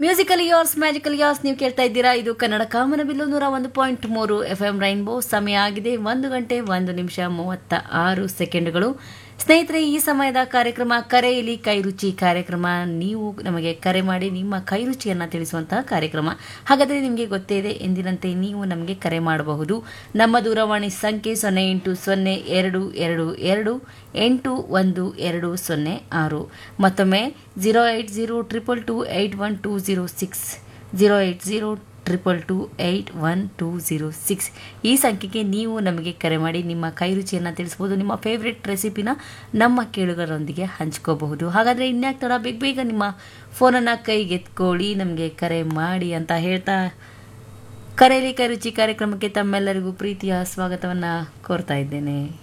musical ಯಾರ್ಸ್ magical ಯಾರ್ಸ್ ನೀವು ಕೇಳ್ತಾ ಇದ್ದೀರಾ ಇದು ಕನ್ನಡ ಕಾಮನಬಿಲ್ಲು ನೂರ ಒಂದು ಪಾಯಿಂಟ್ ಮೂರು ಎಫ್ ಎಂ ರೈನ್ಬೋ ಸಮಯ ಆಗಿದೆ ಒಂದು ಗಂಟೆ ಒಂದು ನಿಮಿಷ ಮೂವತ್ತ ಆರು ಸೆಕೆಂಡ್ಗಳು ಸ್ನೇಹಿತರೆ ಈ ಸಮಯದ ಕಾರ್ಯಕ್ರಮ ಕರೆಯಲ್ಲಿ ಕೈರುಚಿ ಕಾರ್ಯಕ್ರಮ ನೀವು ನಮಗೆ ಕರೆ ಮಾಡಿ ನಿಮ್ಮ ಕೈರುಚಿಯನ್ನು ತಿಳಿಸುವಂತಹ ಕಾರ್ಯಕ್ರಮ ಹಾಗಾದರೆ ನಿಮಗೆ ಗೊತ್ತೇ ಇದೆ ಎಂದಿನಂತೆ ನೀವು ನಮಗೆ ಕರೆ ಮಾಡಬಹುದು ನಮ್ಮ ದೂರವಾಣಿ ಸಂಖ್ಯೆ ಸೊನ್ನೆ ಎಂಟು ಸೊನ್ನೆ ಎರಡು ಎರಡು ಎರಡು ಎಂಟು ಒಂದು ಎರಡು ಸೊನ್ನೆ ಆರು ಮತ್ತೊಮ್ಮೆ zero eight zero triple two eight one two zero six zero eight zero triple two eight one two zero six ಈ ಸಂಖ್ಯೆಗೆ ನೀವು ನಮಗೆ ಕರೆ ಮಾಡಿ ನಿಮ್ಮ ಕೈರುಚಿಯನ್ನು ತಿಳಿಸ್ಬೋದು ನಿಮ್ಮ ಫೇವ್ರೆಟ್ ರೆಸಿಪಿನ ನಮ್ಮ ಕೇಳುಗರೊಂದಿಗೆ ಹಂಚ್ಕೋಬಹುದು ಹಾಗಾದರೆ ಇನ್ಯಾಕೆ ತಡ ಬೇಗ ಬೇಗ ನಿಮ್ಮ ಫೋನನ್ನು ಕೈಗೆತ್ಕೊಳ್ಳಿ ನಮಗೆ ಕರೆ ಮಾಡಿ ಅಂತ ಹೇಳ್ತಾ ಕರೆಯಲ್ಲಿ ಕೈರುಚಿ ಕಾರ್ಯಕ್ರಮಕ್ಕೆ ತಮ್ಮೆಲ್ಲರಿಗೂ ಪ್ರೀತಿಯ ಸ್ವಾಗತವನ್ನು ಕೋರ್ತಾ ಇದ್ದೇನೆ